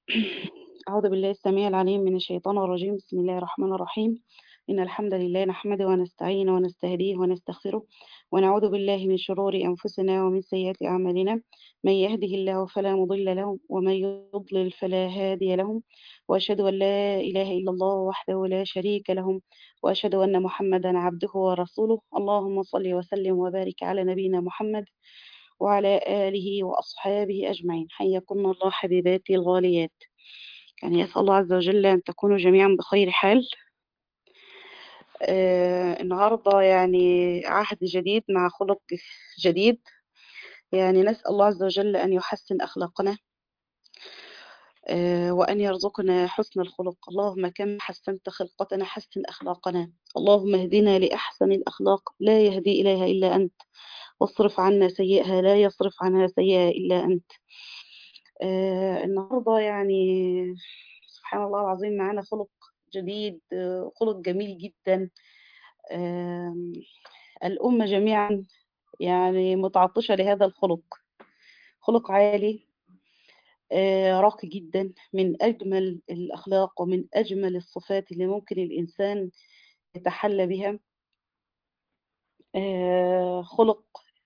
أعوذ بالله السميع العليم من الشيطان الرجيم بسم الله الرحمن الرحيم إن الحمد لله نحمده ونستعينه ونستهديه ونستغفره ونعوذ بالله من شرور أنفسنا ومن سيئات أعمالنا من يهده الله فلا مضل له ومن يضلل فلا هادي له وأشهد أن لا إله إلا الله وحده لا شريك له وأشهد أن محمدا عبده ورسوله اللهم صل وسلم وبارك على نبينا محمد وعلى آله وأصحابه أجمعين حياكم الله حبيباتي الغاليات يعني أسأل الله عز وجل أن تكونوا جميعا بخير حال آه النهاردة يعني عهد جديد مع خلق جديد يعني نسأل الله عز وجل أن يحسن أخلاقنا آه وأن يرزقنا حسن الخلق اللهم كم حسنت خلقتنا حسن أخلاقنا اللهم اهدنا لأحسن الأخلاق لا يهدي إليها إلا أنت واصرف عنا سيئها لا يصرف عنها سيئها إلا أنت آه النهاردة يعني سبحان الله العظيم معانا خلق جديد آه خلق جميل جدا آه الأمة جميعا يعني متعطشة لهذا الخلق خلق عالي آه راقي جدا من أجمل الأخلاق ومن أجمل الصفات اللي ممكن الإنسان يتحلى بها آه خلق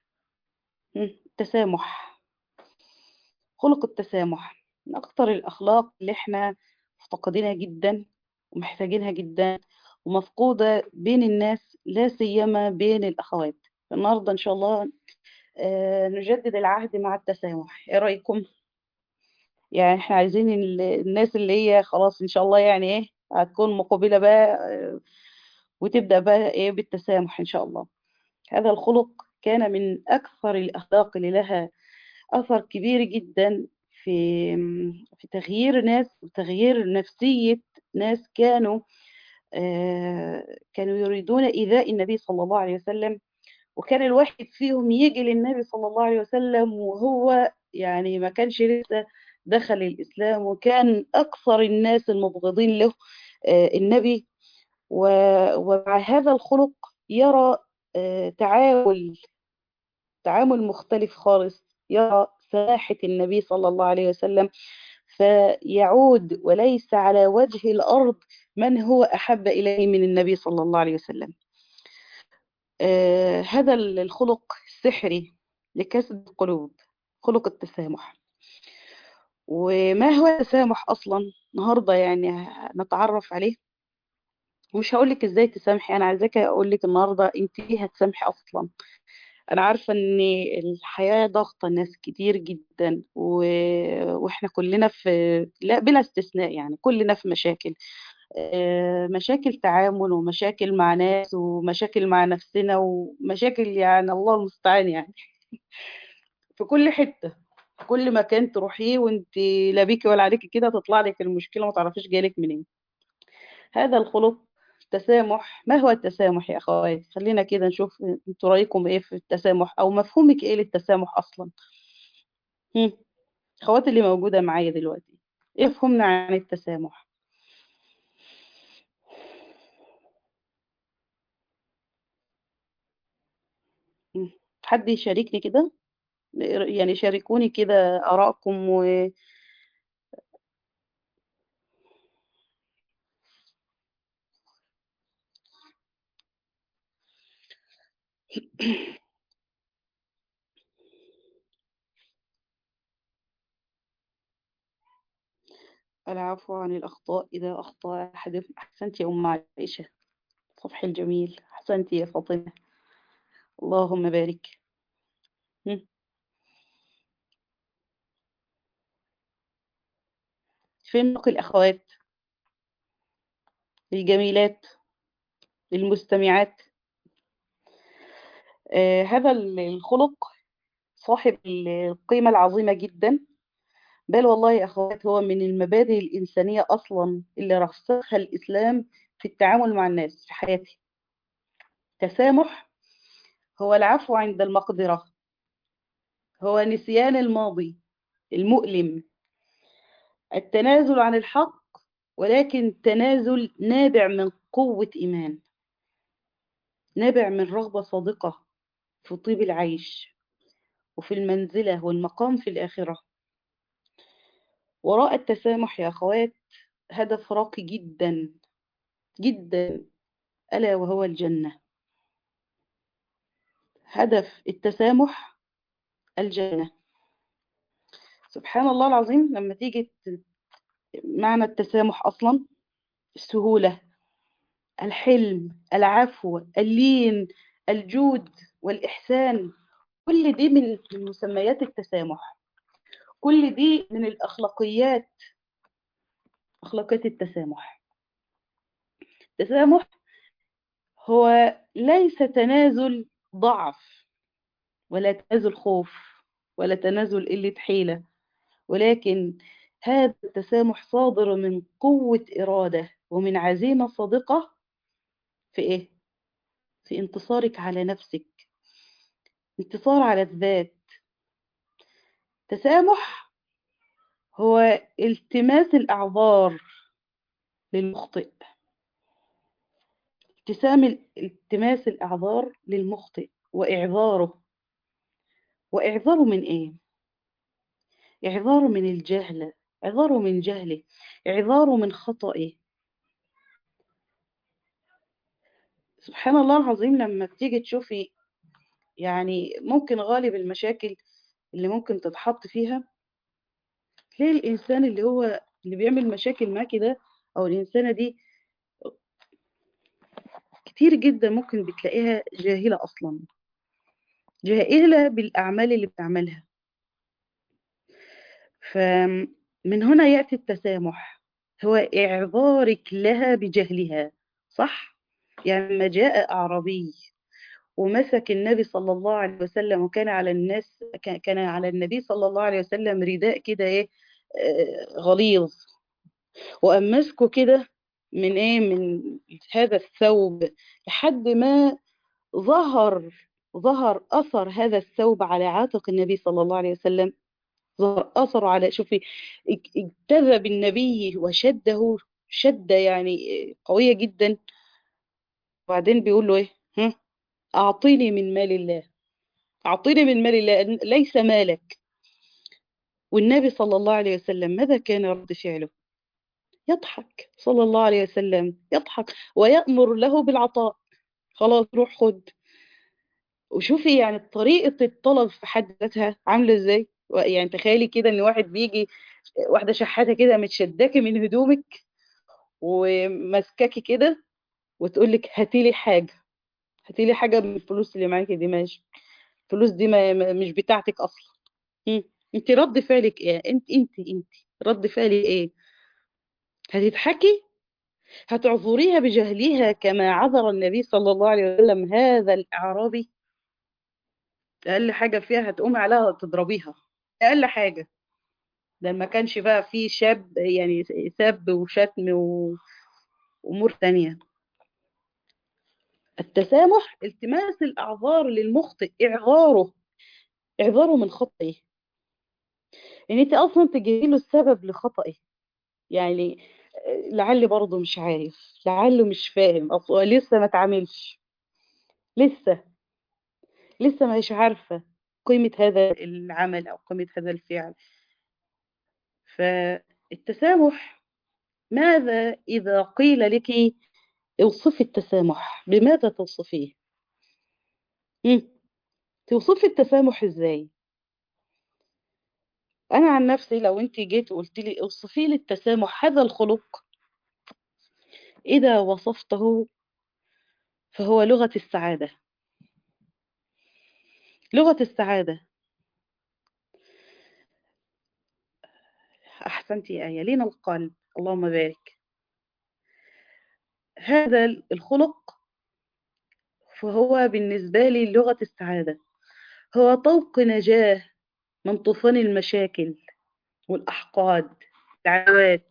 التسامح خلق التسامح من أكثر الأخلاق اللي احنا مفتقدينها جدا ومحتاجينها جدا ومفقودة بين الناس لا سيما بين الأخوات النهاردة إن شاء الله آه نجدد العهد مع التسامح إيه رأيكم؟ يعني احنا عايزين الناس اللي هي خلاص إن شاء الله يعني إيه هتكون مقبلة بقى آه وتبدأ بقى إيه بالتسامح إن شاء الله هذا الخلق كان من أكثر الأخلاق اللي لها أثر كبير جدا في في تغيير ناس وتغيير نفسية ناس كانوا آه كانوا يريدون إيذاء النبي صلى الله عليه وسلم وكان الواحد فيهم يجي للنبي صلى الله عليه وسلم وهو يعني ما كانش لسه دخل الإسلام وكان أكثر الناس المبغضين له آه النبي ومع هذا الخلق يرى آه تعامل تعامل مختلف خالص يرى سماحة النبي صلى الله عليه وسلم فيعود وليس على وجه الأرض من هو أحب إليه من النبي صلى الله عليه وسلم آه هذا الخلق السحري لكسب القلوب خلق التسامح وما هو التسامح أصلا النهاردة يعني نتعرف عليه ومش هقول لك ازاي تسامحي انا عايزاك اقول لك النهارده انت ليه هتسامحي اصلا انا عارفه ان الحياه ضغطه ناس كتير جدا و... واحنا كلنا في لا بلا استثناء يعني كلنا في مشاكل مشاكل تعامل ومشاكل مع ناس ومشاكل مع نفسنا ومشاكل يعني الله المستعان يعني في كل حته في كل مكان تروحيه وانت لا بيكي ولا عليكي كده تطلع لك المشكله ما تعرفيش جالك منين هذا الخلق التسامح ما هو التسامح يا اخواتي خلينا كده نشوف انتوا رايكم ايه في التسامح او مفهومك ايه للتسامح اصلا هم. اخواتي اللي موجوده معايا دلوقتي ايه فهمنا عن التسامح حد يشاركني كده يعني شاركوني كده ارائكم و العفو عن الأخطاء إذا أخطأ أحد أحسنت يا أم عائشة صفحي الجميل أحسنت يا فاطمة اللهم بارك فين باقي الأخوات الجميلات المستمعات آه هذا الخلق صاحب القيمة العظيمة جدا بل والله يا أخوات هو من المبادئ الإنسانية أصلا اللي رسخها الإسلام في التعامل مع الناس في حياتي تسامح هو العفو عند المقدرة هو نسيان الماضي المؤلم التنازل عن الحق ولكن تنازل نابع من قوة إيمان نابع من رغبة صادقة في طيب العيش وفي المنزلة والمقام في الآخرة وراء التسامح يا أخوات هدف راقي جدا جدا ألا وهو الجنة هدف التسامح الجنة سبحان الله العظيم لما تيجي معنى التسامح أصلا السهولة الحلم العفو اللين الجود والإحسان كل دي من مسميات التسامح كل دي من الأخلاقيات أخلاقيات التسامح التسامح هو ليس تنازل ضعف ولا تنازل خوف ولا تنازل قلة حيلة ولكن هذا التسامح صادر من قوة إرادة ومن عزيمة صادقة في إيه؟ في انتصارك على نفسك انتصار على الذات تسامح هو التماس الأعذار للمخطئ ابتسام التماس الأعذار للمخطئ وإعذاره وإعذاره من إيه؟ إعذاره من الجهل إعذاره من جهله إعذاره من خطئه سبحان الله العظيم لما بتيجي تشوفي يعني ممكن غالب المشاكل اللي ممكن تتحط فيها تلاقي الإنسان اللي هو اللي بيعمل مشاكل معاكي ده أو الإنسانة دي كتير جدا ممكن بتلاقيها جاهلة أصلا جاهلة بالأعمال اللي بتعملها فمن هنا يأتي التسامح هو إعذارك لها بجهلها صح؟ يعني لما جاء أعرابي ومسك النبي صلى الله عليه وسلم وكان على الناس كان على النبي صلى الله عليه وسلم رداء كده ايه غليظ وقام ماسكه كده من ايه من هذا الثوب لحد ما ظهر ظهر اثر هذا الثوب على عاتق النبي صلى الله عليه وسلم ظهر اثر على شوفي اجتذب النبي وشده شده يعني قويه جدا وبعدين بيقول له ايه ها أعطيني من مال الله أعطيني من مال الله ليس مالك والنبي صلى الله عليه وسلم ماذا كان رد فعله يضحك صلى الله عليه وسلم يضحك ويأمر له بالعطاء خلاص روح خد وشوفي يعني طريقة الطلب في حد ذاتها عاملة ازاي يعني تخيلي كده ان واحد بيجي واحدة شحاتة كده متشداكي من هدومك وماسكاكي كده وتقول لك هاتي لي حاجة هاتي لي حاجه من الفلوس اللي معاكي دي ماشي الفلوس دي ما مش بتاعتك اصلا انت رد فعلك ايه انت انت انت رد فعلي ايه هتضحكي هتعذريها بجهلها كما عذر النبي صلى الله عليه وسلم هذا الاعرابي اقل حاجه فيها هتقومي عليها تضربيها اقل حاجه ده ما كانش بقى في شاب يعني سب وشتم وامور تانية التسامح التماس الأعذار للمخطئ إعذاره إعذاره من خطئه إن أنت أصلا تجيبي له السبب لخطئه يعني لعل برضه مش عارف لعله مش فاهم أصلا لسه ما تعملش لسه لسه مش عارفة قيمة هذا العمل أو قيمة هذا الفعل فالتسامح ماذا إذا قيل لك اوصفي التسامح بماذا توصفيه مم. توصفي التسامح ازاي انا عن نفسي لو انت جيت وقلت لي اوصفي لي التسامح هذا الخلق اذا وصفته فهو لغة السعادة لغة السعادة أحسنتي يا آية لين القلب اللهم بارك هذا الخلق فهو بالنسبة لي لغة السعادة هو طوق نجاة من طوفان المشاكل والأحقاد العداوات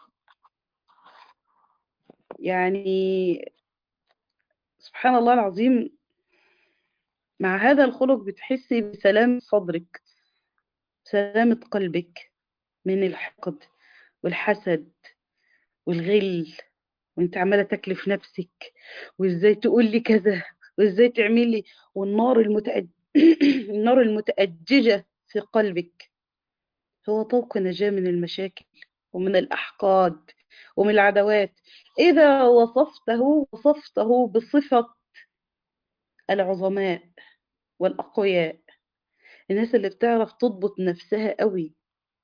يعني سبحان الله العظيم مع هذا الخلق بتحسي بسلام صدرك سلامة قلبك من الحقد والحسد والغل وانت عمالة تكلف نفسك وازاي تقول لي كذا وازاي تعمل لي والنار المتأج... النار المتأججة في قلبك هو طوق نجاة من المشاكل ومن الأحقاد ومن العداوات إذا وصفته وصفته بصفة العظماء والأقوياء الناس اللي بتعرف تضبط نفسها قوي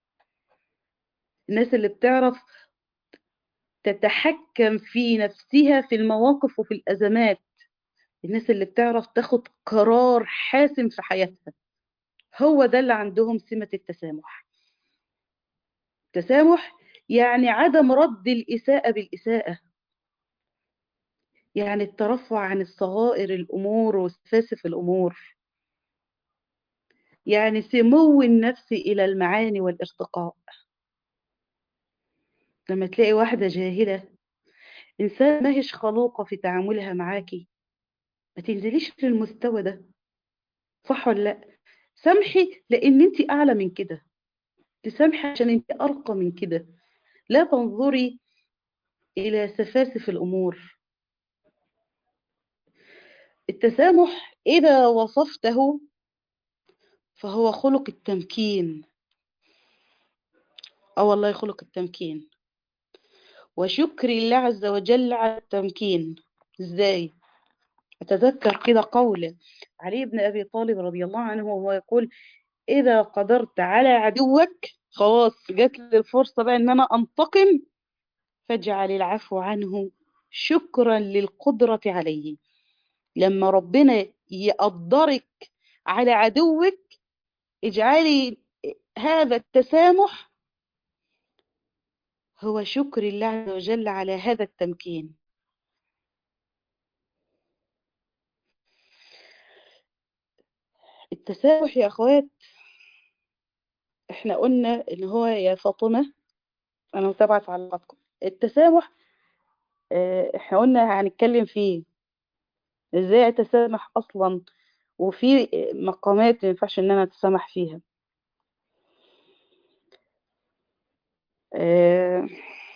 الناس اللي بتعرف تتحكم في نفسها في المواقف وفي الأزمات الناس اللي بتعرف تاخد قرار حاسم في حياتها هو ده اللي عندهم سمة التسامح التسامح يعني عدم رد الإساءة بالإساءة يعني الترفع عن الصغائر الأمور وسفاسف الأمور يعني سمو النفس إلى المعاني والارتقاء لما تلاقي واحدة جاهلة إنسان ماهيش خلوقة في تعاملها معاكي ما تنزليش في المستوى ده صح ولا لا سامحي لأن أنت أعلى من كده تسامحي عشان أنت أرقى من كده لا تنظري إلى سفاسف الأمور التسامح إذا وصفته فهو خلق التمكين اه والله خلق التمكين وشكر الله عز وجل على التمكين ازاي اتذكر كده قول علي بن ابي طالب رضي الله عنه وهو يقول اذا قدرت على عدوك خلاص جات لي الفرصه بقى ان انا انتقم فاجعل العفو عنه شكرا للقدره عليه لما ربنا يقدرك على عدوك اجعلي هذا التسامح هو شكر الله عز وجل على هذا التمكين التسامح يا اخوات احنا قلنا ان هو يا فاطمة انا متابعة في علاقاتكم التسامح اه احنا قلنا هنتكلم فيه ازاي اتسامح اصلا وفي مقامات ما ينفعش ان انا اتسامح فيها اه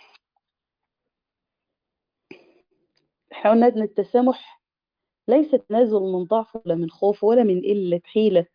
احنا قلنا ان التسامح ليس تنازل من ضعف ولا من خوف ولا من قلة حيلة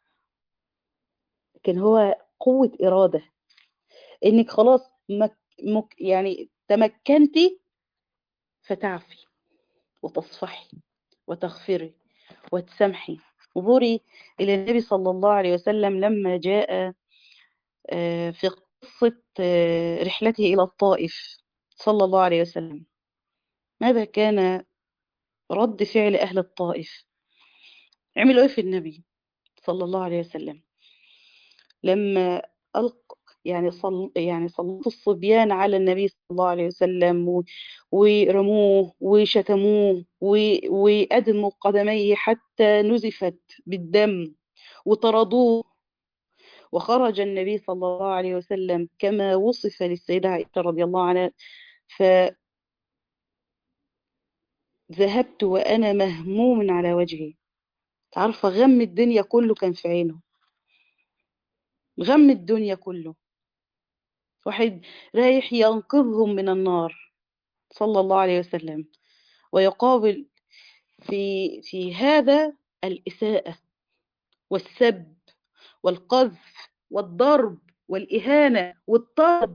لكن هو قوة إرادة إنك خلاص مك مك يعني تمكنتي فتعفي وتصفحي وتغفري وتسامحي انظري إلى النبي صلى الله عليه وسلم لما جاء في قصة رحلته إلى الطائف صلى الله عليه وسلم ماذا كان رد فعل أهل الطائف عملوا إيه في النبي صلى الله عليه وسلم لما ألق يعني صل يعني سلطوا الصبيان على النبي صلى الله عليه وسلم و... ورموه وشتموه و... وأدموا قدميه حتى نزفت بالدم وطردوه وخرج النبي صلى الله عليه وسلم كما وصف للسيدة عائشة رضي الله عنها ف ذهبت وأنا مهموم على وجهي عارفة غم الدنيا كله كان في عينه غم الدنيا كله واحد رايح ينقذهم من النار صلى الله عليه وسلم ويقابل في في هذا الإساءة والسب والقذف والضرب والإهانة والطرد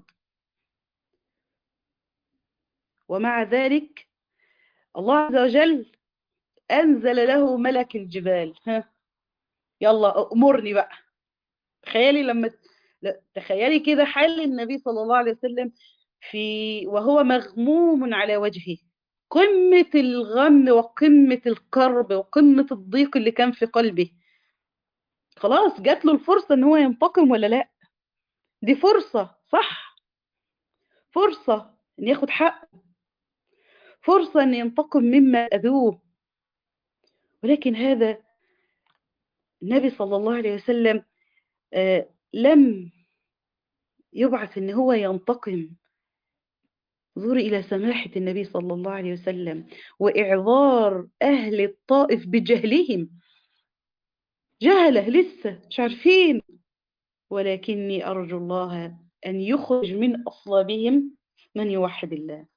ومع ذلك الله عز وجل أنزل له ملك الجبال ها يلا أمرني بقى تخيلي لما تخيلي كده حال النبي صلى الله عليه وسلم في وهو مغموم على وجهه قمة الغم وقمة الكرب وقمة الضيق اللي كان في قلبه خلاص جات له الفرصة ان هو ينتقم ولا لا دي فرصة صح فرصة ان ياخد حقه فرصة ان ينتقم مما اذوه ولكن هذا النبي صلى الله عليه وسلم آه لم يبعث ان هو ينتقم انظري الى سماحة النبي صلى الله عليه وسلم واعذار اهل الطائف بجهلهم جهلة لسه مش عارفين ولكني ارجو الله ان يخرج من اصلابهم من يوحد الله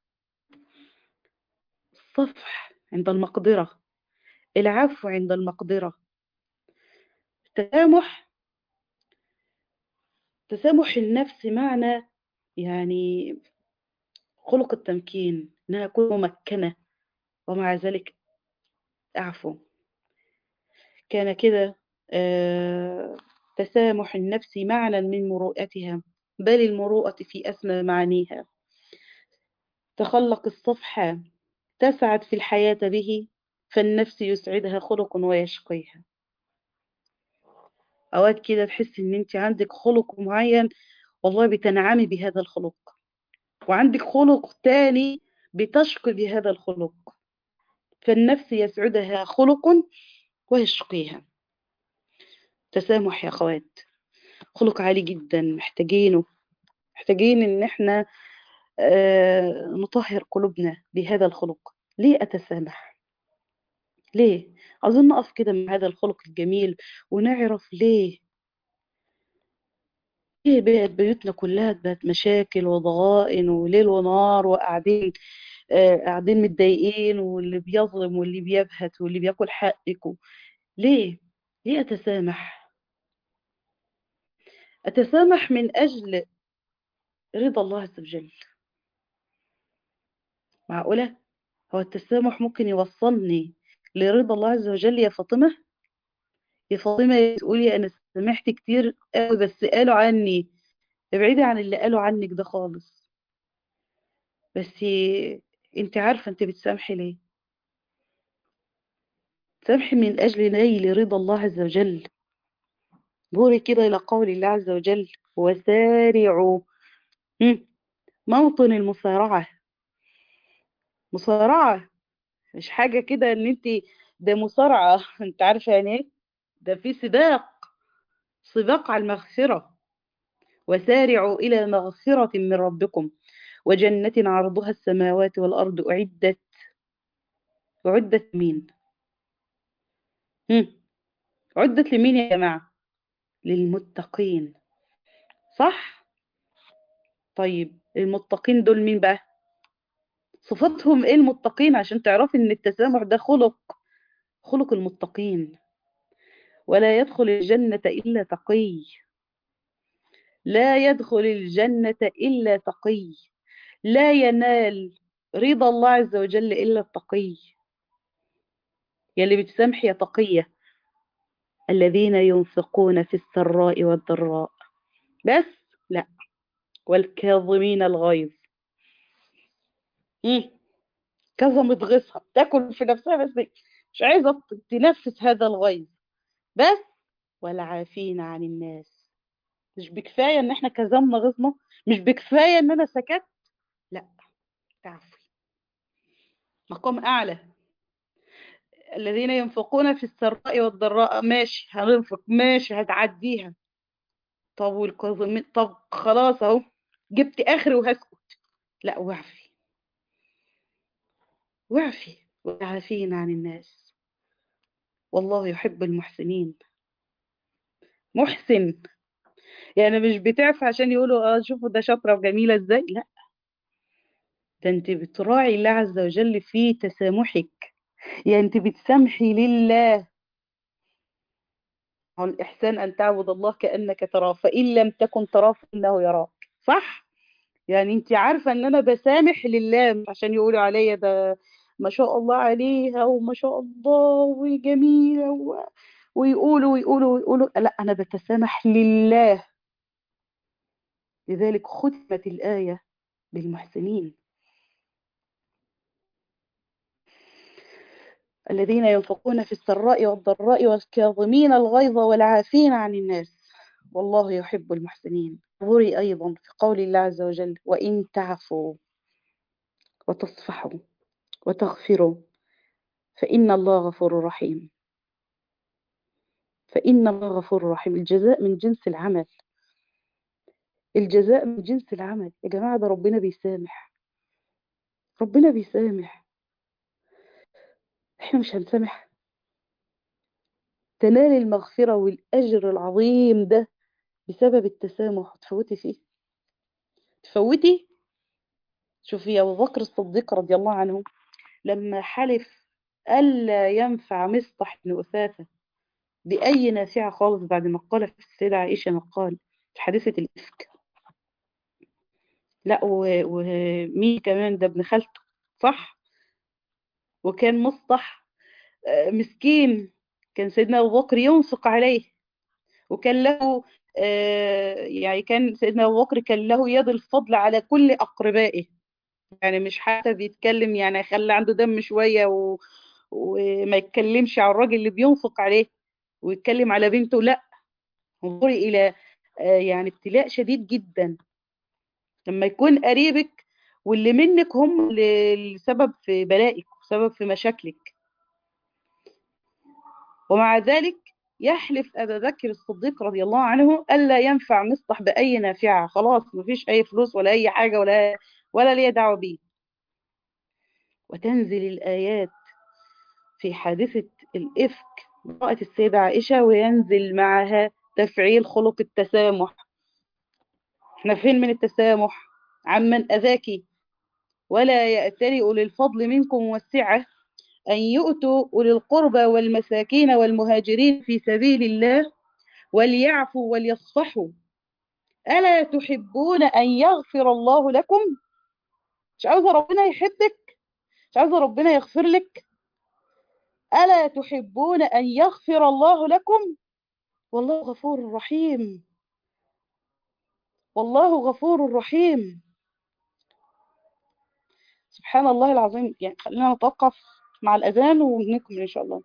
الصفح عند المقدرة العفو عند المقدرة التسامح تسامح النفس معنى يعني خلق التمكين إنها تكون ممكنة ومع ذلك أعفو كان كده آه تسامح النفس معنى من مروءتها بل المروءة في أسمى معانيها تخلق الصفحة تسعد في الحياة به فالنفس يسعدها خلق ويشقيها أوقات كده تحس إن أنت عندك خلق معين والله بتنعمي بهذا الخلق وعندك خلق تاني بتشقي بهذا الخلق فالنفس يسعدها خلق ويشقيها تسامح يا أخوات خلق عالي جدا محتاجينه محتاجين إن احنا آه نطهر قلوبنا بهذا الخلق ليه أتسامح ليه عاوزين نقف كده مع هذا الخلق الجميل ونعرف ليه ليه بقت بيوتنا كلها بقت مشاكل وضغائن وليل ونهار وقاعدين آه قاعدين متضايقين واللي بيظلم واللي بيبهت واللي بياكل حقك و... ليه ليه أتسامح أتسامح من أجل رضا الله عز وجل معقولة هو التسامح ممكن يوصلني لرضا الله عز وجل يا فاطمة يا فاطمة تقولي أنا سمحت كتير قوي بس قالوا عني ابعدي عن اللي قالوا عنك ده خالص بس انت عارفة انت بتسامحي ليه سامحي من أجل نيل رضا الله عز وجل دوري كده إلى قول الله عز وجل وسارعوا موطن المسارعة مسارعة مش حاجة كده ان انت ده مصارعة انت عارفة يعني ايه ده في سباق سباق على المغفرة وسارعوا إلى مغفرة من ربكم وجنة عرضها السماوات والأرض أعدت أعدت مين هم. عدت لمين يا جماعة للمتقين صح طيب المتقين دول مين بقى صفاتهم ايه المتقين عشان تعرفي ان التسامح ده خلق خلق المتقين ولا يدخل الجنة إلا تقي لا يدخل الجنة إلا تقي لا ينال رضا الله عز وجل إلا التقي يلي بتسامح يا تقية الذين ينفقون في السراء والضراء بس لا والكاظمين الغيظ كظمت غيظها تاكل في نفسها بس مش عايزة تنفس هذا الغيظ بس والعافين عن الناس مش بكفاية ان احنا كظمنا غيظنا مش بكفاية ان انا سكت لا تعفي مقام اعلى الذين ينفقون في السراء والضراء ماشي هننفق ماشي هتعديها طب والكاظمين طب خلاص اهو جبت اخري وهسكت لا واعفي واعفي والعافين عن الناس والله يحب المحسنين محسن يعني مش بتعفي عشان يقولوا اه شوفوا ده شاطره وجميله ازاي لا ده انت بتراعي الله عز وجل في تسامحك يعني انت بتسامحي لله هو الإحسان أن تعبد الله كأنك تراه فإن لم تكن تراه فإنه يراك صح؟ يعني انت عارفة ان انا بسامح لله مش عشان يقولوا عليا ده ما شاء الله عليها وما شاء الله وجميلة و... ويقولوا ويقولوا ويقولوا لا أنا بتسامح لله لذلك ختمت الآية بالمحسنين الذين ينفقون في السراء والضراء والكاظمين الغيظ والعافين عن الناس والله يحب المحسنين انظري أيضا في قول الله عز وجل وإن تعفوا وتصفحوا وتغفروا فإن الله غفور رحيم فإن الله غفور رحيم الجزاء من جنس العمل الجزاء من جنس العمل يا جماعة ده ربنا بيسامح ربنا بيسامح احنا مش هنسامح تنال المغفرة والأجر العظيم ده بسبب التسامح تفوتي فيه تفوتي شوفي يا أبو بكر الصديق رضي الله عنه لما حلف ألا ينفع مصطح بن أثاثة بأي نافعة خالص بعد ما قال في السيدة عائشة ما قال في حادثة الإفك لا و- ومين كمان ده ابن خالته صح وكان مصطح آه، مسكين كان سيدنا أبو بكر ينفق عليه وكان له آه، يعني كان سيدنا أبو بكر كان له يد الفضل على كل أقربائه يعني مش حتى بيتكلم يعني خلى عنده دم شوية و... وما يتكلمش على الراجل اللي بينفق عليه ويتكلم على بنته لا انظري إلى آه، يعني ابتلاء شديد جدا لما يكون قريبك واللي منك هم اللي السبب في بلائك وسبب في مشاكلك ومع ذلك يحلف أبا بكر الصديق رضي الله عنه ألا ينفع مصطح بأي نافعة خلاص مفيش أي فلوس ولا أي حاجة ولا ولا ليه دعوة بيه وتنزل الآيات في حادثة الإفك امرأة السيدة عائشة وينزل معها تفعيل خلق التسامح احنا فين من التسامح عمن أذاكي ولا يأتري أولي الفضل منكم والسعة أن يؤتوا أولي القربى والمساكين والمهاجرين في سبيل الله وليعفوا وليصفحوا ألا تحبون أن يغفر الله لكم مش عاوزة ربنا يحبك مش عاوزة ربنا يغفر لك ألا تحبون أن يغفر الله لكم والله غفور رحيم والله غفور رحيم سبحان الله العظيم يعني خلينا نتوقف مع الأذان ونكمل إن شاء الله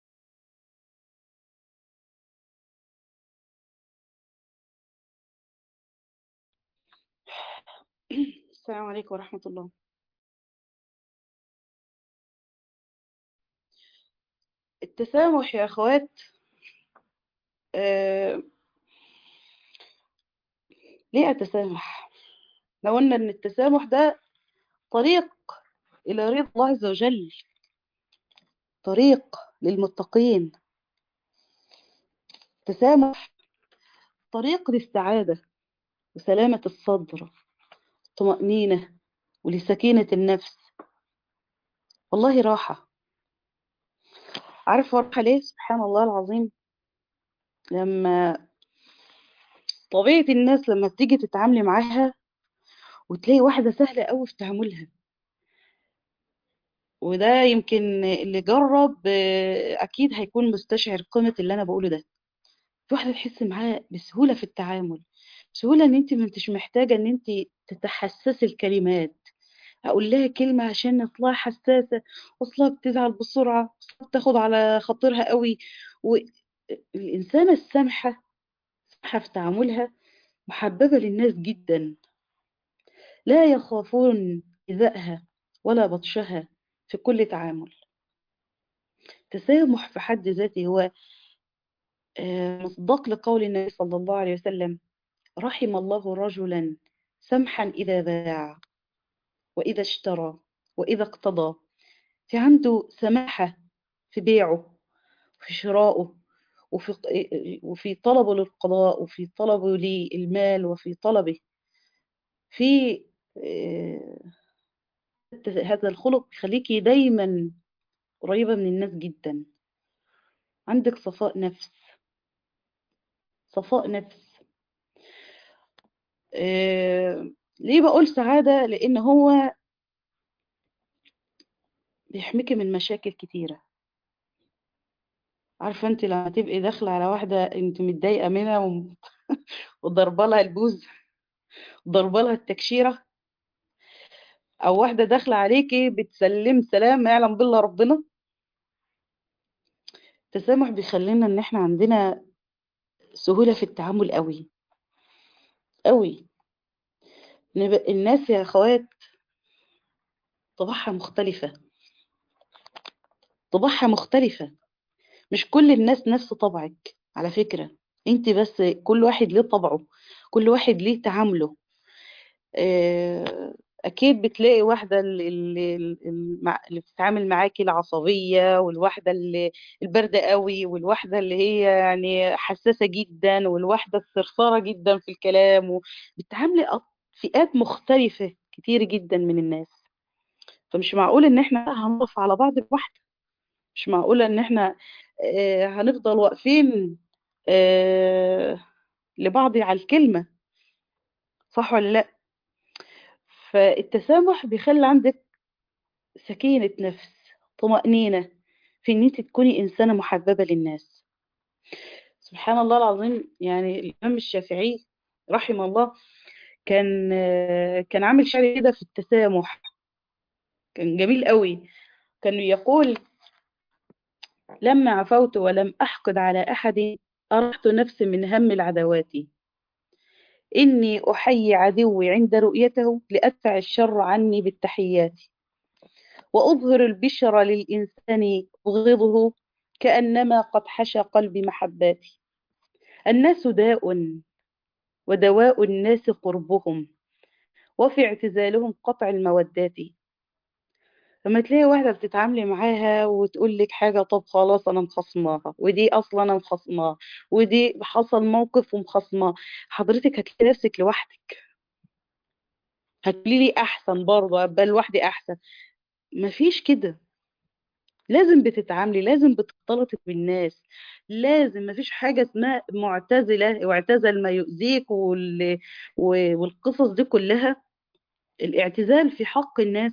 السلام عليكم ورحمة الله التسامح يا أخوات آه... ليه أتسامح؟ لو قلنا إن التسامح ده طريق إلى رضا الله عز وجل طريق للمتقين التسامح طريق للسعادة وسلامة الصدر طمأنينة ولسكينة النفس والله راحة عارفة راحة ليه سبحان الله العظيم لما طبيعة الناس لما تيجي تتعاملي معاها وتلاقي واحدة سهلة قوي في تعاملها وده يمكن اللي جرب آه، أكيد هيكون مستشعر قيمة اللي أنا بقوله ده في واحدة تحس معاها بسهولة في التعامل سهولة إن أنت ما انتش محتاجة إن أنت تتحسسي الكلمات أقول لها كلمة عشان أصلها حساسة أصلها بتزعل بسرعة أصلها بتاخد على خاطرها قوي والإنسانة السامحة سامحة في تعاملها محببة للناس جدا لا يخافون إيذائها ولا بطشها في كل تعامل التسامح في حد ذاته هو آه، مصداق لقول النبي صلى الله عليه وسلم رحم الله رجلا سمحا إذا باع وإذا اشترى وإذا اقتضى في عنده سماحة في بيعه وفي شرائه وفي وفي طلبه للقضاء وفي طلبه للمال وفي طلبه في آه، هذا الخلق يخليكي دايما قريبة من الناس جدا عندك صفاء نفس صفاء نفس آه، ليه بقول سعادة لأن هو بيحميكي من مشاكل كتيرة عارفة انت لما تبقي داخلة على واحدة انت متضايقة منها وم- وضربة لها البوز ضربة لها التكشيرة او واحدة داخلة عليكي بتسلم سلام ما يعلم بالله ربنا التسامح بيخلينا ان احنا عندنا سهولة في التعامل قوي قوي نبقى الناس يا اخوات طباعها مختلفة طباعها مختلفة مش كل الناس نفس طبعك على فكرة انت بس كل واحد ليه طبعه كل واحد ليه تعامله آه، اكيد بتلاقي واحدة اللي, اللي, اللي بتتعامل معاكي العصبية والواحدة اللي الباردة قوي والواحدة اللي هي يعني حساسة جدا والواحدة الثرثارة جدا في الكلام بتعاملي أط- فئات مختلفة كتير جدا من الناس فمش معقول ان احنا هنقف على بعض بواحدة مش معقولة ان احنا آه، هنفضل واقفين آه، لبعض على الكلمة صح ولا لا فالتسامح بيخلي عندك سكينة نفس طمأنينة في ان انت تكوني انسانة محببة للناس سبحان الله العظيم يعني الامام الشافعي رحمه الله كان كان عامل شعر كده في التسامح كان جميل قوي كان يقول لما عفوت ولم أحقد على أحد أرحت نفسي من هم العدوات إني أحيي عدوي عند رؤيته لأدفع الشر عني بالتحيات وأظهر البشر للإنسان أبغضه كأنما قد حشى قلبي محباتي الناس داء ودواء الناس قربهم وفي اعتزالهم قطع المودات لما تلاقي واحدة بتتعاملي معاها وتقول لك حاجة طب خلاص أنا مخصماها ودي أصلا أنا مخصماها ودي حصل موقف ومخصماه حضرتك هتلاقي نفسك لوحدك هتقولي لي أحسن برضه أبقى لوحدي أحسن مفيش كده لازم بتتعاملي لازم بتختلطي بالناس لازم مفيش حاجة اسمها معتزلة واعتزل ما يؤذيك وال... والقصص دي كلها الاعتزال في حق الناس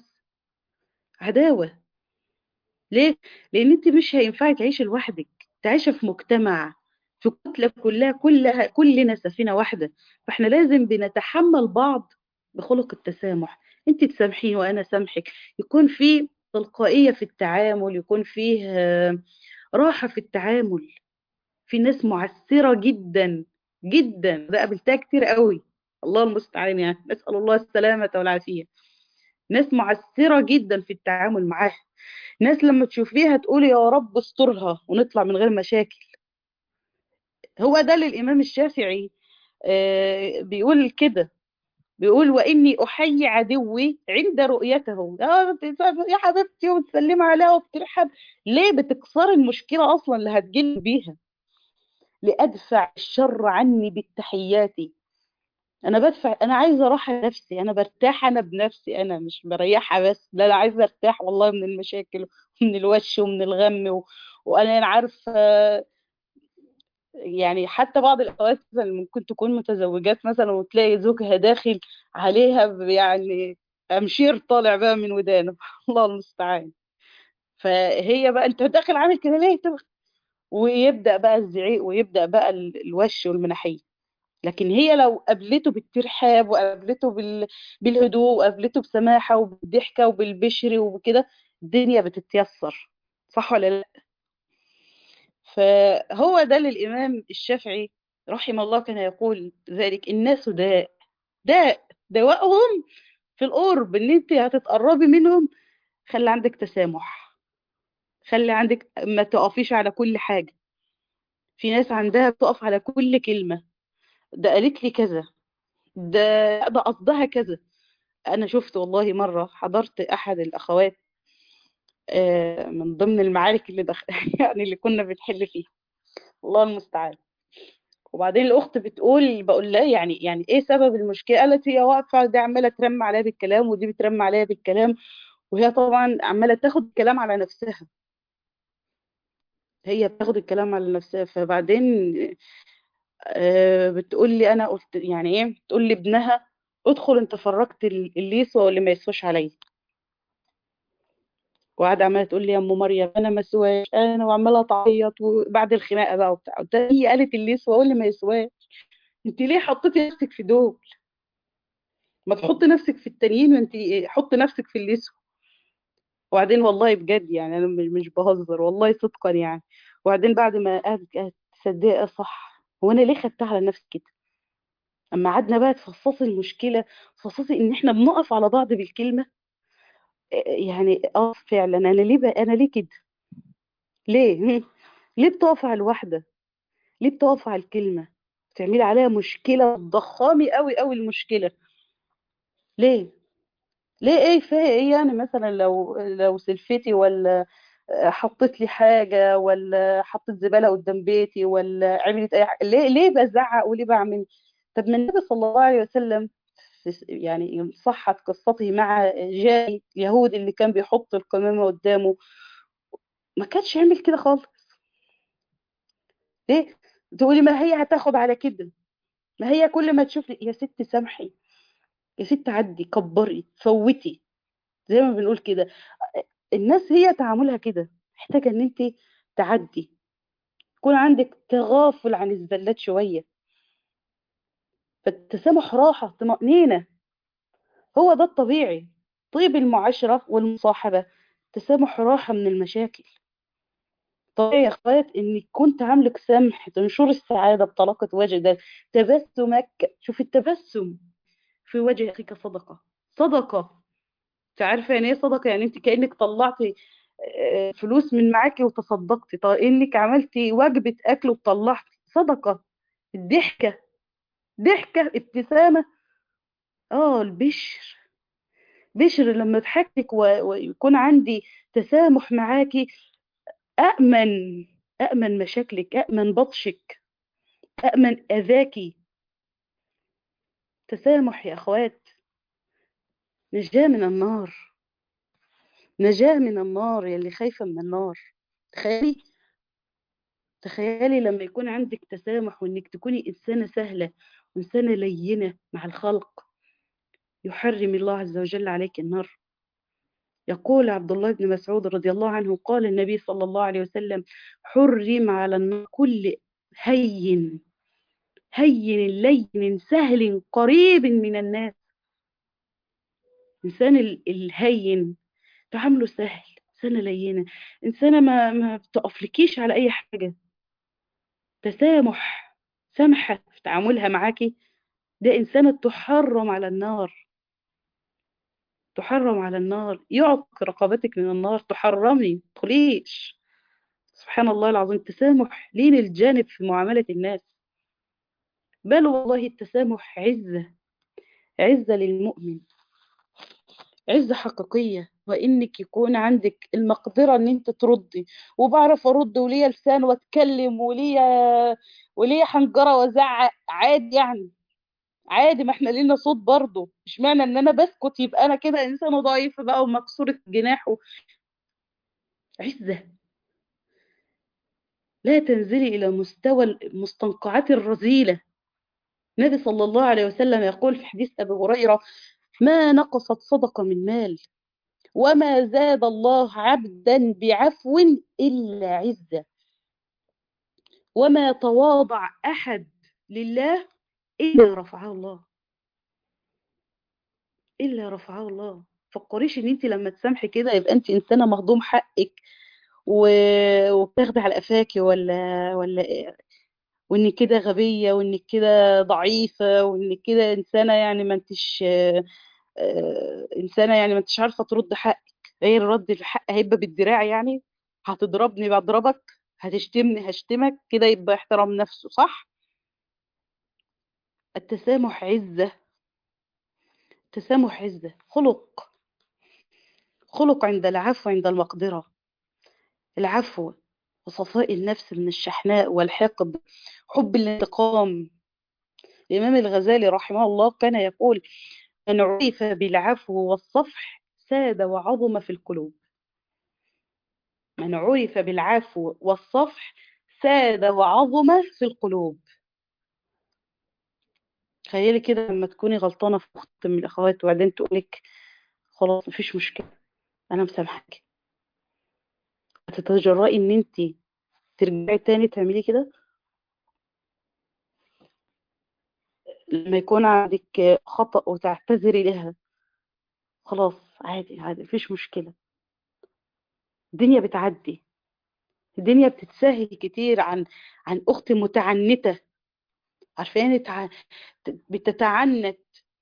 عداوة ليه؟ لأن أنت مش هينفع تعيشي لوحدك تعيشي في مجتمع في كتلة كلها كلها كلنا سفينة واحدة فاحنا لازم بنتحمل بعض بخلق التسامح أنت تسامحيني وأنا سامحك يكون في تلقائية في التعامل يكون فيه راحة في التعامل في ناس معسرة جدا جدا ده قابلتها كتير قوي الله المستعان يعني نسأل الله السلامة والعافية ناس معسرة جدا في التعامل معاها ناس لما تشوفيها تقولي يا رب استرها ونطلع من غير مشاكل هو ده اللي الإمام الشافعي بيقول كده بيقول وإني أحيي عدوي عند رؤيته يا حبيبتي وتسلم عليها وبترحب ليه بتكسر المشكلة أصلا اللي هتجل بيها لأدفع الشر عني بالتحيات انا بدفع انا عايزه راحه نفسي انا برتاح انا بنفسي انا مش مريحه بس لا انا عايزه ارتاح والله من المشاكل ومن الوش ومن الغم و... وانا عارفه يعني حتى بعض الاوقات اللي ممكن تكون متزوجات مثلا وتلاقي زوجها داخل عليها يعني امشير طالع بقى من ودانه الله المستعان فهي بقى انت داخل عامل كده ليه ويبدا بقى الزعيق ويبدا بقى الوش والمناحيه لكن هي لو قابلته بالترحاب وقابلته بال... بالهدوء وقابلته بسماحة وبالضحكة وبالبشر وكده الدنيا بتتيسر صح ولا لا فهو ده للإمام الشافعي رحمه الله كان يقول ذلك الناس داء داء دواءهم في القرب ان انت هتتقربي منهم خلي عندك تسامح خلي عندك ما تقفيش على كل حاجة في ناس عندها بتقف على كل كلمة ده قالت لي كذا ده ده قصدها كذا انا شفت والله مره حضرت احد الاخوات من ضمن المعارك اللي دخل يعني اللي كنا بنحل فيها الله المستعان وبعدين الاخت بتقول بقول لها يعني يعني ايه سبب المشكله قالت هي واقفه دي عماله ترمي عليها بالكلام ودي بترمي عليها بالكلام وهي طبعا عماله تاخد الكلام على نفسها هي بتاخد الكلام على نفسها فبعدين بتقول لي انا قلت يعني ايه بتقول لي ابنها ادخل انت فرجت اللي يسوى واللي ما يسواش عليا وقاعده عماله تقول لي يا ام مريم انا ما سواش انا وعماله تعيط وبعد الخناقه بقى وبتاع هي قالت اللي يسوى واللي ما يسواش انت ليه حطيتي نفسك في دول ما تحطي نفسك في التانيين وانت حطي نفسك في اللي يسوى وبعدين والله بجد يعني انا مش بهزر والله صدقا يعني وبعدين بعد ما قالت تصدقي صح هو انا ليه خدتها على نفسي كده اما قعدنا بقى تفصصي المشكله تفصصي ان احنا بنقف على بعض بالكلمه يعني اه فعلا انا ليه بقى انا ليه كده ليه ليه بتقف على الواحده ليه بتقف على الكلمه بتعملي عليها مشكله ضخامي قوي قوي المشكله ليه ليه ايه فيها ايه يعني مثلا لو لو سلفتي ولا حطيت لي حاجة ولا حطيت زبالة قدام بيتي ولا عملت أي حاجة ليه ليه بزعق وليه بعمل طب من النبي صلى الله عليه وسلم يعني صحت قصته مع جاي اليهود اللي كان بيحط القمامة قدامه ما كانش يعمل كده خالص ليه تقولي ما هي هتاخد على كده ما هي كل ما تشوف يا ست سامحي يا ست عدي كبري فوتي زي ما بنقول كده الناس هي تعاملها كده محتاجة ان انت تعدي يكون عندك تغافل عن الزلات شوية فالتسامح راحة طمأنينة هو ده الطبيعي طيب المعاشرة والمصاحبة تسامح راحة من المشاكل طبيعي يا اخوات ان يكون تعاملك سمح تنشر السعادة بطلاقة وجه ده تبسمك شوف التبسم في وجه اخيك صدقة صدقة انت عارفة يعني ايه صدقة يعني انت كأنك طلعتي فلوس من معاكي وتصدقتي طيب انك عملتي وجبة اكل وطلعتي صدقة الضحكة ضحكة ابتسامة اه البشر بشر لما اضحكك ويكون عندي تسامح معاكي أأمن أأمن مشاكلك أأمن بطشك أأمن أذاكي تسامح يا أخوات نجاة من النار نجاة من النار يلي خايفة من النار تخيلي تخيلي لما يكون عندك تسامح وانك تكوني إنسانة سهلة وإنسانة لينة مع الخلق يحرم الله عز وجل عليك النار يقول عبد الله بن مسعود رضي الله عنه قال النبي صلى الله عليه وسلم حرم على النار كل هين هين لين سهل قريب من الناس إنسان الهين تعامله سهل إنسانة لينة إنسانة ما, ما بتقفلكيش على أي حاجة تسامح سمحة في تعاملها معاكي ده إنسانة تحرم على النار تحرم على النار يعق رقبتك من النار تحرمي تدخليش سبحان الله العظيم التسامح لين الجانب في معاملة الناس بل والله التسامح عزة عزة للمؤمن عزة حقيقية وإنك يكون عندك المقدرة إن أنت تردي وبعرف أرد وليا لسان وأتكلم وليا وليا حنجرة وأزعق عادي يعني عادي ما احنا لينا صوت برضه مش معنى ان انا بسكت يبقى انا كده انسانه ضعيفه بقى ومكسوره جناحه عزه لا تنزلي الى مستوى المستنقعات الرذيله النبي صلى الله عليه وسلم يقول في حديث ابي هريره ما نقصت صدقه من مال وما زاد الله عبدا بعفو الا عزه وما تواضع احد لله إلا رفعه الله إلا رفعه الله فكريش إن أنت لما تسامحي كده يبقى أنت إنسانة مهضوم حقك و... وبتاخدي على قفاكي ولا ولا وإنك كده غبية وإنك كده ضعيفة وإنك كده إنسانة يعني ما أنتش إنسانة يعني ما أنتش عارفة ترد حقك غير رد الحق هيبقى بالدراع يعني هتضربني بضربك هتشتمني هشتمك كده يبقى احترام نفسه صح؟ التسامح عزة التسامح عزة خلق خلق عند العفو عند المقدرة العفو وصفاء النفس من الشحناء والحقد حب الانتقام الإمام الغزالي رحمه الله كان يقول من عرف بالعفو والصفح ساد وعظم في القلوب من عرف بالعفو والصفح ساد وعظم في القلوب تخيلي كده لما تكوني غلطانة في أخت من الأخوات وبعدين تقولك خلاص مفيش مشكلة أنا مسامحك هتتجرأي إن أنت ترجعي تاني تعملي كده لما يكون عندك خطأ وتعتذري لها خلاص عادي عادي مفيش مشكلة الدنيا بتعدي الدنيا بتتسهل كتير عن عن أخت متعنتة عارفين تع... بتتعنت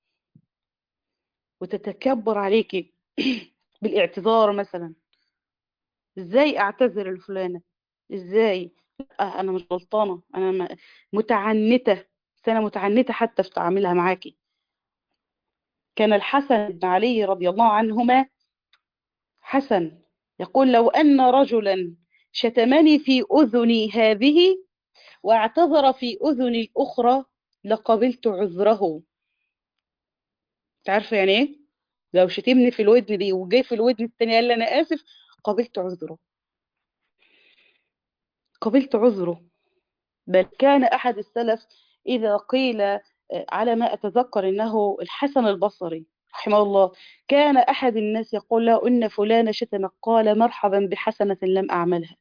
وتتكبر عليكي بالاعتذار مثلا ازاي اعتذر لفلانة ازاي لا انا مش غلطانة انا متعنتة سنة متعنتة حتى في تعاملها معاكي كان الحسن بن علي رضي الله عنهما حسن يقول لو أن رجلا شتمني في أذني هذه واعتذر في أذني الأخرى لقبلت عذره تعرف يعني ايه لو شتمني في الودن دي وجاي في الودن التانية قال لي انا اسف قبلت عذره قبلت عذره بل كان احد السلف إذا قيل على ما أتذكر إنه الحسن البصري رحمه الله كان أحد الناس يقول له إن فلان شتمك قال مرحبا بحسنة لم أعملها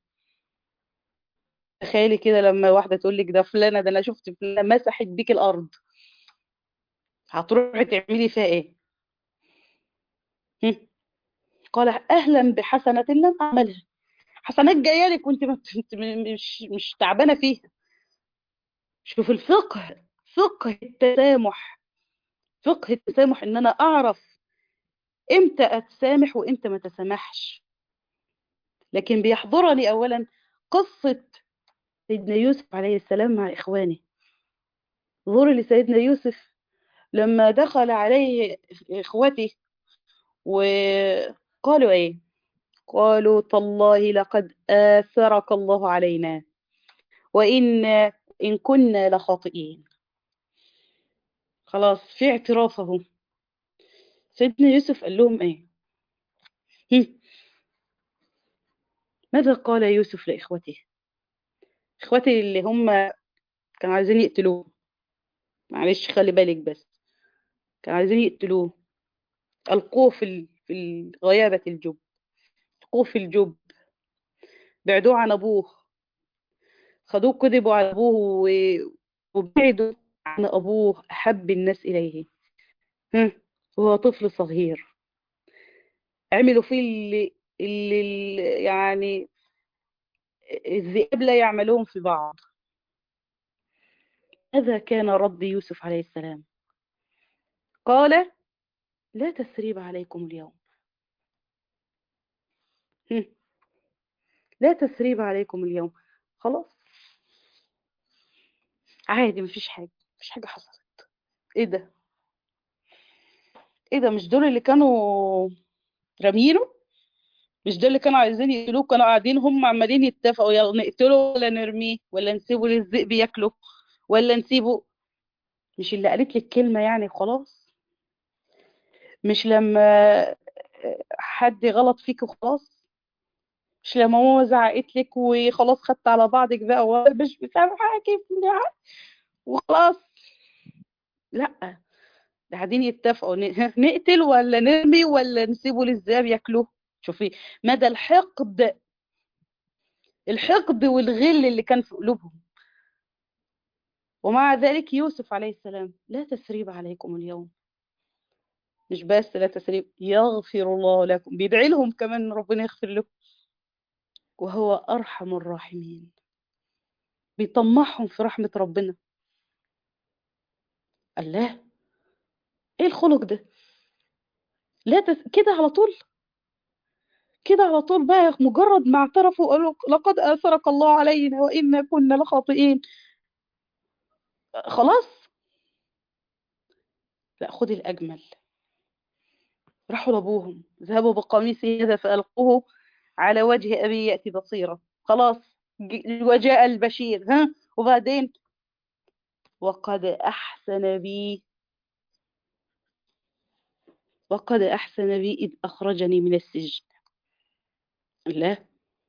تخيلي كده لما واحدة تقول لك ده فلانة ده أنا شفت فلانة مسحت بيك الأرض هتروحي تعملي فيها إيه؟ هم؟ قال أهلا بحسنة لم أعملها حسنات جاية لك وأنت مش مش تعبانة فيها شوف الفقه فقه التسامح فقه التسامح ان انا اعرف امتى اتسامح وامتى ما تسامحش لكن بيحضرني اولا قصة سيدنا يوسف عليه السلام مع اخوانه ظهر لسيدنا يوسف لما دخل عليه اخوته وقالوا ايه قالوا تالله لقد آثرك الله علينا وإن إن كنا لخاطئين خلاص في اعتراف اهو سيدنا يوسف قال لهم ايه هم. ماذا قال يوسف لاخوته اخوته اللي هم كانوا عايزين يقتلوه معلش خلي بالك بس كانوا عايزين يقتلوه القوه في في غيابه الجب القوه في الجب بعدوه عن ابوه خدوه كذبوا على ابوه وبعدوا عن أبوه أحب الناس إليه وهو طفل صغير عملوا فيه اللي, اللي يعني الذئاب لا يعملون في بعض هذا كان رد يوسف عليه السلام قال لا تسريب عليكم اليوم لا تسريب عليكم اليوم خلاص عادي مفيش حاجة مفيش حاجة حصلت ايه ده ايه ده مش دول اللي كانوا رامينه مش دول اللي كانوا عايزين يقتلوه كانوا قاعدين هم عمالين يتفقوا يلا نقتله ولا نرميه ولا نسيبه للذئب ياكله ولا نسيبه مش اللي قالت لك كلمة يعني خلاص مش لما حد غلط فيك وخلاص مش لما ماما زعقت لك وخلاص خدت على بعضك بقى ومش مسامحاكي وخلاص لا قاعدين يتفقوا نقتل ولا نرمي ولا نسيبه للذئاب ياكلوه شوفي مدى الحقد الحقد والغل اللي كان في قلوبهم ومع ذلك يوسف عليه السلام لا تسريب عليكم اليوم مش بس لا تسريب يغفر الله لكم بيدعي لهم كمان ربنا يغفر لكم وهو أرحم الراحمين بيطمعهم في رحمة ربنا الله ايه الخلق ده لا تس... كده على طول كده على طول بقى مجرد ما اعترفوا قالوا لقد آثرك الله علينا وإنا كنا لخاطئين خلاص لا خد الأجمل راحوا لأبوهم ذهبوا بقميصه هذا فألقوه على وجه أبي يأتي بصيرة خلاص وجاء البشير ها وبعدين وقد أحسن بي وقد أحسن بي إذ أخرجني من السجن لا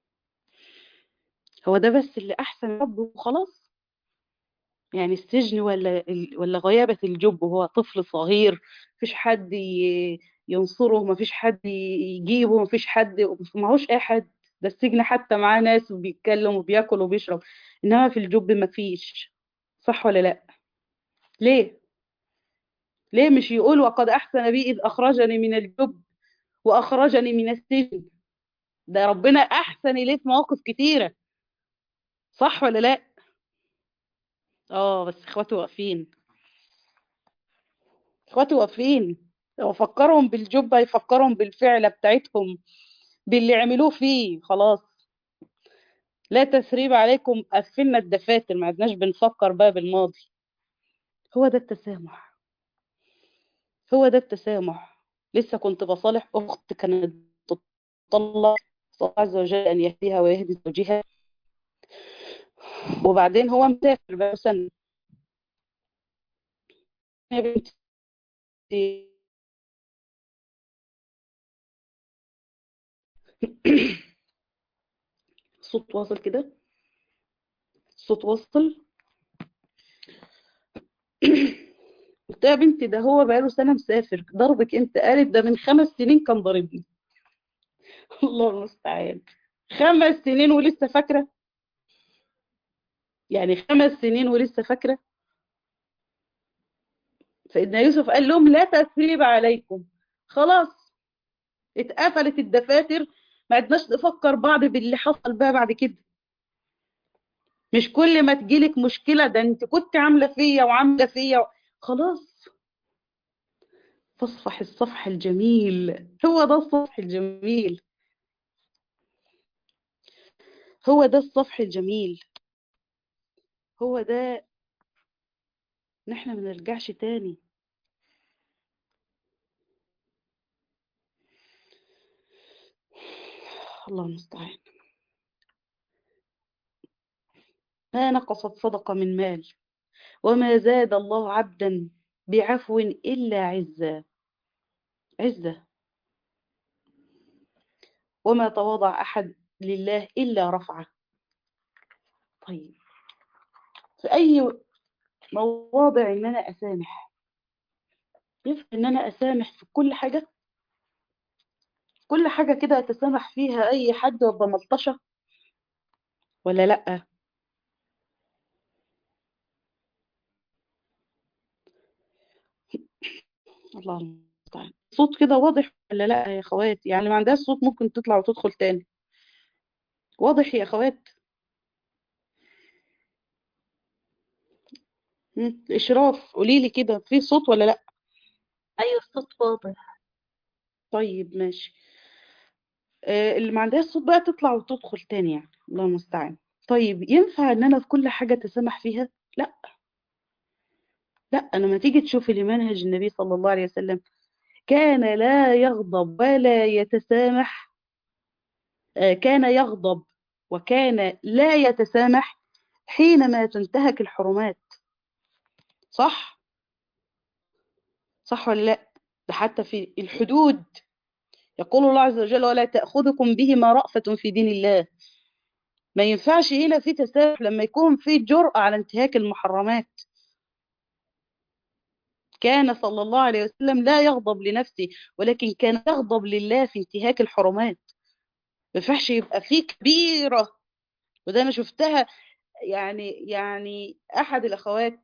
هو ده بس اللي أحسن ربه وخلاص يعني السجن ولا ولا غيابة الجب وهو طفل صغير مفيش حد ينصره مفيش حد يجيبه مفيش حد معهوش أي حد ده السجن حتى معاه ناس وبيتكلم وبياكل وبيشرب إنما في الجب مفيش صح ولا لأ ليه ليه مش يقول وقد أحسن بي إذ أخرجني من الجب وأخرجني من السجن ده ربنا أحسن إليه في مواقف كتيرة صح ولا لا اه بس اخواته واقفين اخواته واقفين لو فكرهم بالجبة يفكرهم بالفعلة بتاعتهم باللي عملوه فيه خلاص لا تسريب عليكم قفلنا الدفاتر ما عدناش بنفكر بقى بالماضي هو ده التسامح هو ده التسامح لسه كنت بصالح أخت كانت تطلع الله عز وجل أن يهديها ويهدي زوجها وبعدين هو مسافر بقى سنة يا بنتي الصوت واصل كده الصوت واصل قلت لها يا بنتي ده هو بقاله سنة مسافر ضربك انت قالت ده من خمس سنين كان ضاربني الله المستعان خمس سنين ولسه فاكرة يعني خمس سنين ولسه فاكرة سيدنا يوسف قال لهم لا تثريب عليكم خلاص اتقفلت الدفاتر ما عدناش نفكر بعض باللي حصل بقى بعد كده مش كل ما تجيلك مشكلة ده انت كنت عاملة فيا وعاملة فيا خلاص فاصفح الصفح الجميل هو ده الصفح الجميل هو ده الصفح الجميل هو ده نحن ما نرجعش تاني الله المستعان ما نقصت صدقة من مال وما زاد الله عبدا بعفو إلا عزا عزة وما تواضع أحد لله إلا رفعه طيب في أي مواضع إن أنا أسامح ينفع إن أنا أسامح في كل حاجة كل حاجة كده أتسامح فيها أي حد وابقى ملطشة ولا لأ الله المستعان صوت كده واضح ولا لا يا اخوات يعني ما عندهاش صوت ممكن تطلع وتدخل تاني واضح يا اخوات مم. الاشراف قولي لي كده في صوت ولا لا أيوة الصوت واضح طيب ماشي آه اللي ما عندهاش صوت بقى تطلع وتدخل تاني يعني الله المستعان طيب ينفع ان انا في كل حاجة اتسامح فيها لا لا لما تيجي تشوفي لمنهج النبي صلى الله عليه وسلم كان لا يغضب ولا يتسامح آه كان يغضب وكان لا يتسامح حينما تنتهك الحرمات صح صح ولا لا ده حتى في الحدود يقول الله عز وجل ولا تأخذكم بهما رأفة في دين الله ما ينفعش هنا في تسامح لما يكون في جرأة على انتهاك المحرمات كان صلى الله عليه وسلم لا يغضب لنفسه ولكن كان يغضب لله في انتهاك الحرمات ما ينفعش يبقى في كبيرة وده أنا شفتها يعني يعني أحد الأخوات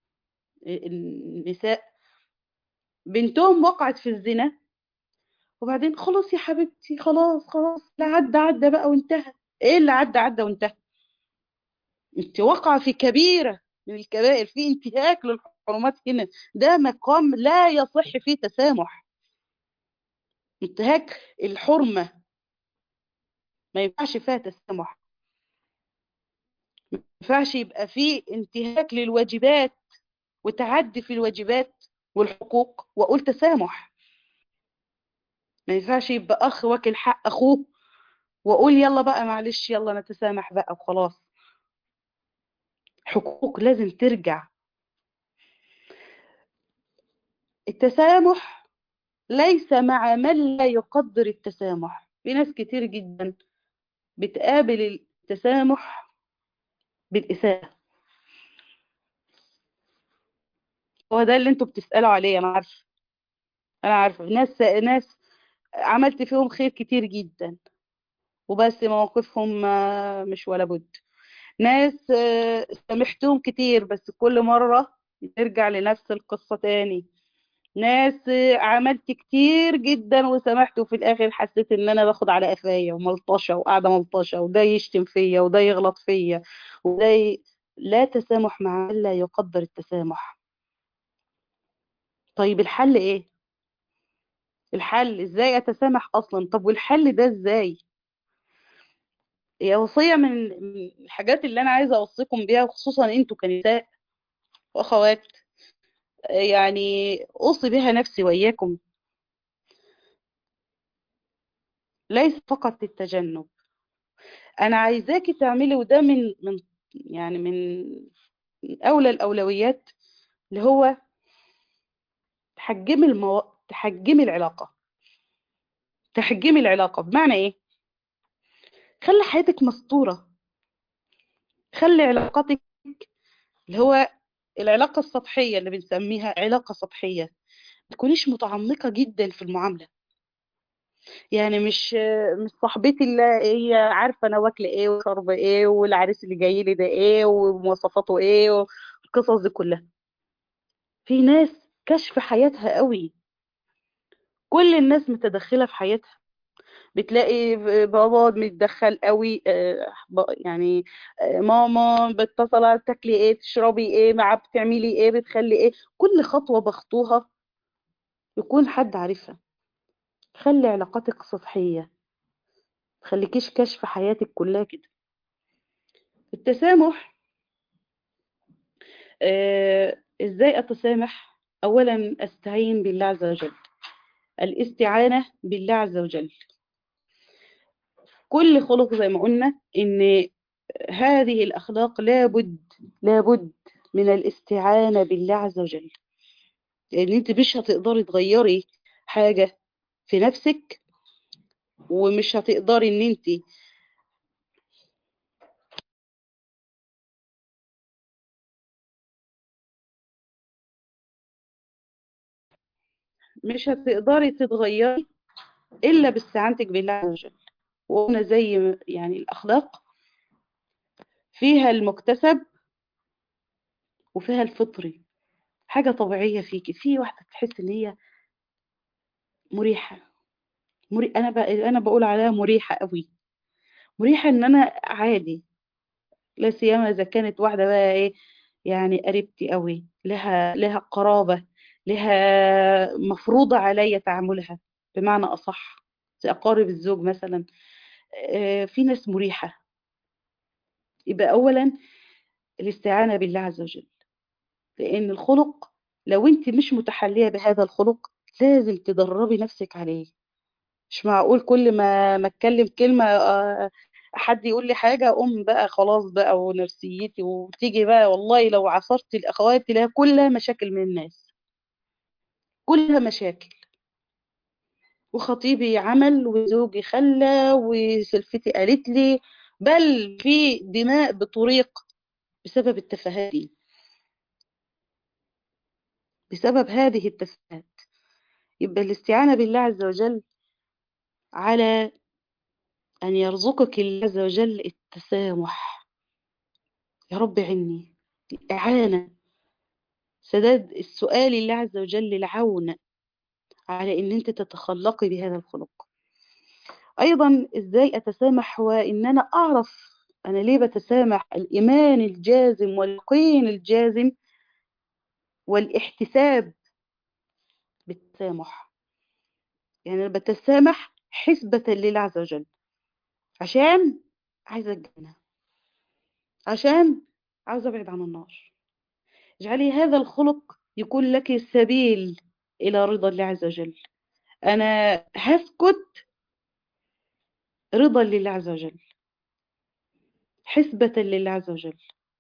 النساء بنتهم وقعت في الزنا وبعدين خلاص يا حبيبتي خلاص خلاص لا عدى عدى بقى وانتهى ايه اللي عدى عدى وانتهى انت واقعة في كبيرة من الكبائر في انتهاك للحرمات هنا ده مقام لا يصح فيه تسامح انتهاك الحرمة ما ينفعش فيها تسامح ما ينفعش يبقى فيه انتهاك للواجبات وتعدي في الواجبات والحقوق واقول تسامح ما ينفعش يبقى اخ واكل حق اخوه واقول يلا بقى معلش يلا نتسامح بقى وخلاص حقوق لازم ترجع التسامح ليس مع من لا يقدر التسامح في ناس كتير جدا بتقابل التسامح بالإساءة هو ده اللي انتوا بتسألوا عليه انا عارفه انا عارفه ناس ناس عملت فيهم خير كتير جدا وبس مواقفهم مش ولا بد ناس سامحتهم كتير بس كل مرة نرجع لنفس القصة تاني ناس عملت كتير جدا وسامحت وفي الاخر حسيت ان انا باخد على قفايا وملطشه وقاعده ملطشه وده يشتم فيا وده يغلط فيا وده ي... لا تسامح مع من لا يقدر التسامح طيب الحل ايه الحل ازاي اتسامح اصلا طب والحل ده ازاي هي وصيه من الحاجات اللي انا عايزه اوصيكم بيها وخصوصا انتوا كنساء واخوات يعني اوصي بها نفسي واياكم ليس فقط التجنب انا عايزاكي تعملي وده من من يعني من اولى الاولويات اللي هو تحجمي المو... تحجمي العلاقه تحجمي العلاقه بمعنى ايه خلي حياتك مستوره خلي علاقاتك اللي هو العلاقة السطحية اللي بنسميها علاقة سطحية ما تكونيش متعمقة جدا في المعاملة يعني مش مش صاحبتي اللي هي عارفة أنا واكلة إيه وشاربة إيه والعريس اللي جاي لي ده إيه ومواصفاته إيه والقصص دي كلها في ناس كشف حياتها قوي كل الناس متدخلة في حياتها بتلاقي بابا متدخل قوي آه، ب- يعني آه، ماما بتصل تاكلي ايه تشربي ايه مع بتعملي ايه بتخلي ايه كل خطوة بخطوها يكون حد عارفها خلي علاقاتك سطحية تخليكيش كشف حياتك كلها كده التسامح آه، ازاي اتسامح اولا استعين بالله عز وجل الاستعانة بالله عز وجل كل خلق زي ما قلنا ان هذه الاخلاق لابد لابد من الاستعانة بالله عز وجل لان انت مش هتقدري تغيري حاجة في نفسك ومش هتقدري ان انت مش هتقدري تتغيري الا باستعانتك بالله عز وجل وقلنا زي ما- يعني الاخلاق فيها المكتسب وفيها الفطري حاجة طبيعية فيكي في واحدة تحس ان هي مريحة مري... انا ب... انا بقول عليها مريحة قوي مريحة ان انا عادي لا سيما اذا كانت واحدة بقى ايه يعني قريبتي قوي لها لها قرابة لها مفروضة عليا تعاملها بمعنى اصح زي اقارب الزوج مثلا آه، في ناس مريحة يبقى اولا الاستعانة بالله عز وجل لان الخلق لو انت مش متحلية بهذا الخلق لازم تدربي نفسك عليه مش معقول كل ما ما اتكلم كلمة آه، حد يقول لي حاجة اقوم بقى خلاص بقى ونفسيتي وتيجي بقى والله لو عصرت الاخوات تلاقيها كلها مشاكل من الناس كلها مشاكل وخطيبي عمل وزوجي خلى وسلفتي قالت لي بل في دماء بطريق بسبب التفاهات دي بسبب هذه التفاهات يبقى الاستعانة بالله عز وجل على أن يرزقك الله عز وجل التسامح يا رب عني الإعانة سداد السؤال الله عز وجل العون على ان انت تتخلقي بهذا الخلق ايضا ازاي اتسامح وان انا اعرف انا ليه بتسامح الايمان الجازم واليقين الجازم والاحتساب بالتسامح يعني انا بتسامح حسبة لله عز وجل عشان عايزة الجنة عشان عاوزة ابعد عن النار اجعلي هذا الخلق يكون لك السبيل الى رضا الله عز وجل انا هسكت رضا لله عز وجل حسبة لله عز وجل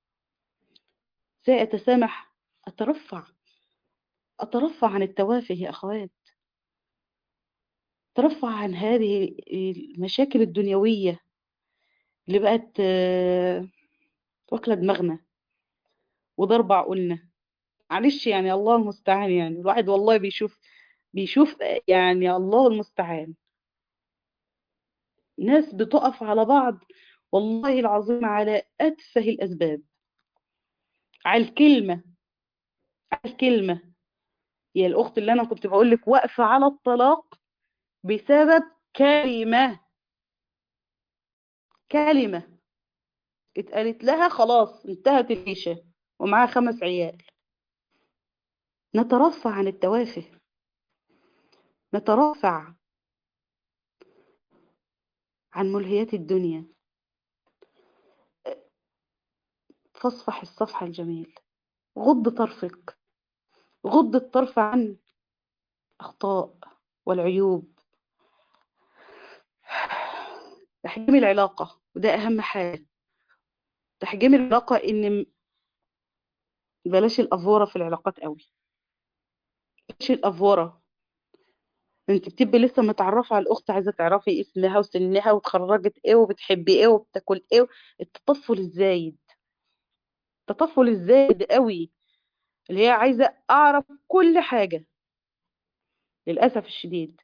سأتسامح أترفع أترفع عن التوافه يا أخوات أترفع عن هذه المشاكل الدنيوية اللي بقت آه، واكلة دماغنا وضرب عقولنا معلش يعني الله المستعان يعني الواحد والله بيشوف بيشوف يعني الله المستعان ناس بتقف على بعض والله العظيم على أتفه الأسباب على الكلمة على الكلمة هي الأخت اللي أنا كنت بقول لك واقفة على الطلاق بسبب كلمة كلمة اتقالت لها خلاص انتهت العيشة ومعاها خمس عيال نترفع عن التوافه نترفع عن ملهيات الدنيا فاصفح الصفح الجميل غض طرفك غض الطرف عن أخطاء والعيوب تحجيم العلاقة وده أهم حاجة تحجيم العلاقة إن بلاش الأفورة في العلاقات قوي بلاش الأفورة انت بتبقي لسه متعرفة على الأخت عايزة تعرفي اسمها وسنها وتخرجت ايه وبتحبي ايه وبتاكل ايه التطفل الزايد التطفل الزايد قوي اللي هي عايزة أعرف كل حاجة للأسف الشديد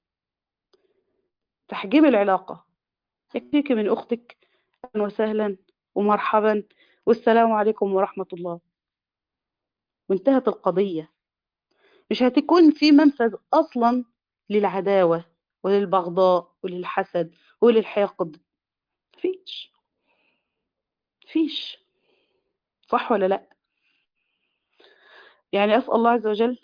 تحجيم العلاقة يكفيك من أختك أهلا وسهلا ومرحبا والسلام عليكم ورحمة الله وانتهت القضية مش هتكون في منفذ أصلا للعداوة وللبغضاء وللحسد وللحقد فيش فيش صح ولا لا يعني أسأل الله عز وجل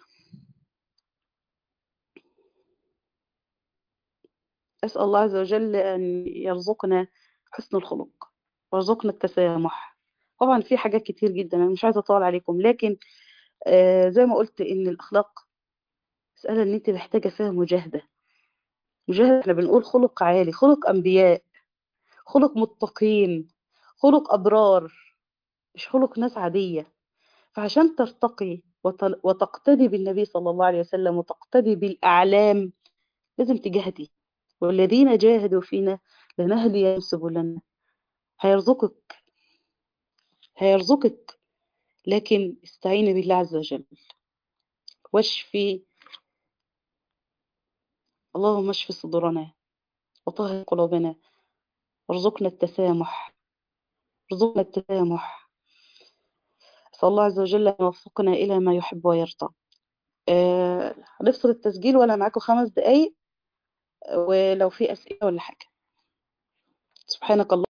أسأل الله عز وجل أن يرزقنا حسن الخلق ويرزقنا التسامح طبعا في حاجات كتير جدا أنا مش عايزة أطول عليكم لكن آه زي ما قلت إن الأخلاق مسألة إن أنت محتاجة فيها مجاهدة مجاهدة احنا بنقول خلق عالي خلق أنبياء خلق متقين خلق أبرار مش خلق ناس عادية فعشان ترتقي وت- وتقتدي بالنبي صلى الله عليه وسلم وتقتدي بالأعلام لازم تجاهدي والذين جاهدوا فينا لنهدي سبلنا هيرزقك هيرزقك لكن استعيني بالله عز وجل واشفي اللهم اشف صدورنا وطهر قلوبنا وارزقنا التسامح ارزقنا التسامح أسأل الله عز وجل أن يوفقنا إلى ما يحب ويرضى آه، هنفصل التسجيل وأنا معاكم خمس دقايق ولو في أسئلة ولا حاجة سبحانك الله